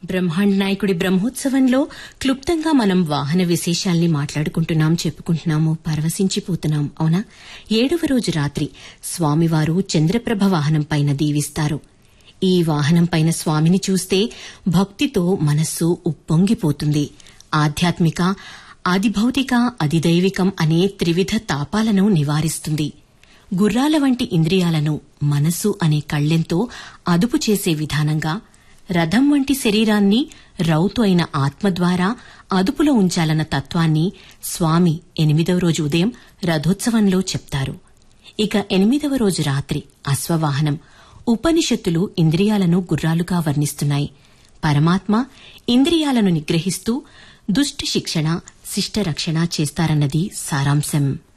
బ్రహ్మాండ నాయకుడి బ్రహ్మోత్సవంలో క్లుప్తంగా మనం వాహన విశేషాల్ని మాట్లాడుకుంటున్నాం చెప్పుకుంటున్నాము పరవశించిపోతున్నాం అవునా ఏడవ రోజు రాత్రి స్వామివారు చంద్రప్రభ వాహనం పైన దీవిస్తారు ఈ వాహనం పైన స్వామిని చూస్తే భక్తితో మనస్సు ఉప్పొంగిపోతుంది ఆధ్యాత్మిక ఆదిభౌతిక అధిదైవికం అనే త్రివిధ తాపాలను నివారిస్తుంది గుర్రాల వంటి ఇంద్రియాలను మనస్సు అనే కళ్ళెంతో అదుపు చేసే విధానంగా రథం వంటి శరీరాన్ని రౌతు అయిన ఆత్మ ద్వారా అదుపులో ఉంచాలన్న తత్వాన్ని స్వామి ఎనిమిదవ రోజు ఉదయం రథోత్సవంలో చెప్తారు ఇక ఎనిమిదవ రోజు రాత్రి అశ్వవాహనం ఉపనిషత్తులు ఇంద్రియాలను గుర్రాలుగా వర్ణిస్తున్నాయి పరమాత్మ ఇంద్రియాలను నిగ్రహిస్తూ దుష్ట శిక్షణ శిష్ట రక్షణ చేస్తారన్నది సారాంశం